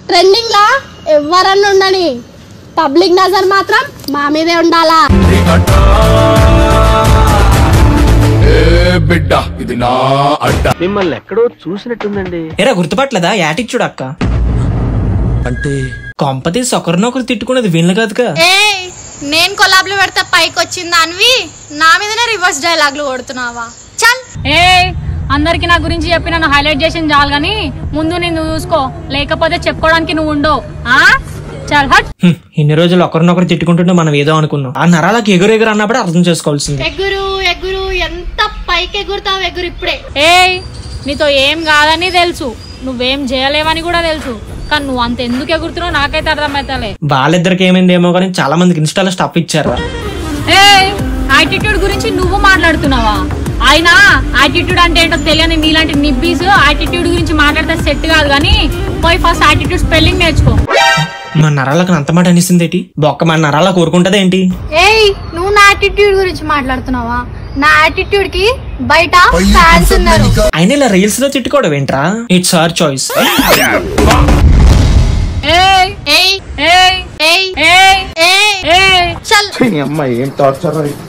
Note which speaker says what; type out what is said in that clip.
Speaker 1: trending లా ఎవరన్నా ఉండని public నజర్ మాత్రం మా మీదే ఉండాలా
Speaker 2: ఏ బిడ్డ ఇది నా అడ్డ
Speaker 3: మిమ్మల్ని ఎక్కడో చూసినట్టుందండి
Speaker 4: ఎరా గుర్తుపట్లేదా యాటిట్యూడ్ అక్క
Speaker 2: అంటే
Speaker 4: కొంపతీసి ఒకరినొకరు తిట్టుకునేది వీళ్ళు కాదుగా
Speaker 5: ఏ నేను కొలాబ్లు పెడితే పైకి వచ్చింది దానివి నా మీదనే రివర్స్ డైలాగ్లు కొడుతున్నావా చల్
Speaker 6: ఏ అందరికి నా గురించి చెప్పి నన్ను హైలైట్ చేసింది చాలు గాని ముందు నేను చూసుకో లేకపోతే చెప్పుకోవడానికి నువ్వు ఉండవు ఆ చల్ హట్
Speaker 4: హ్మ్, ఇన్ని రోజులు ఒకరినొకరు తిట్టుకుంటుంటే మనం ఏదో అనుకున్నాం ఆ నరాలకు ఎగురు ఎగురు అన్నప్పుడే అర్థం చేసుకోవాల్సింది
Speaker 5: ఎగురు ఎగురు ఎంత పైకి ఎగురుతావు ఎగురు ఇప్పుడే
Speaker 6: ఏ నీతో ఏం కాదని తెలుసు నువ్వేం చేయలేవని కూడా తెలుసు కానీ నువ్వు అంత ఎందుకు ఎగురుతున్నావు నాకైతే అర్థమవుతలే
Speaker 4: వాళ్ళిద్దరికి ఏమైందేమో కానీ చాలా మందికి ఇన్స్టాలో స్టఫ్ ఇచ్చారు
Speaker 6: ఏ యాటిట్యూడ్ గురించి నువ్వు మాట్లాడుతున్నావా అయినా యాటిట్యూడ్ అంటే ఏంటో తెలియని నీలాంటి నిబ్బీస్ యాటిట్యూడ్ గురించి మాట్లాడితే సెట్ కాదు కానీ పోయి ఫస్ట్ యాటిట్యూడ్ స్పెల్లింగ్ నేర్చుకో
Speaker 4: మన నరాలకు అంత మాట అనిసింది ఏంటి బొక్క మన నరాల కోరుకుంటది ఏంటి
Speaker 5: ఏయ్ నువ్వు నా యాటిట్యూడ్ గురించి మాట్లాడుతున్నావా నా యాటిట్యూడ్ కి బయట ఫ్యాన్స్ ఉన్నారు
Speaker 4: అయినా ఇలా రీల్స్ లో తిట్టుకోవడం ఏంట్రా ఇట్స్ అవర్ చాయిస్
Speaker 6: ఏయ్
Speaker 5: ఏయ్
Speaker 6: ఏయ్
Speaker 5: ఏయ్
Speaker 6: ఏయ్
Speaker 5: ఏయ్
Speaker 6: ఏయ్
Speaker 5: చల్
Speaker 3: అమ్మాయి ఏం టార్చర్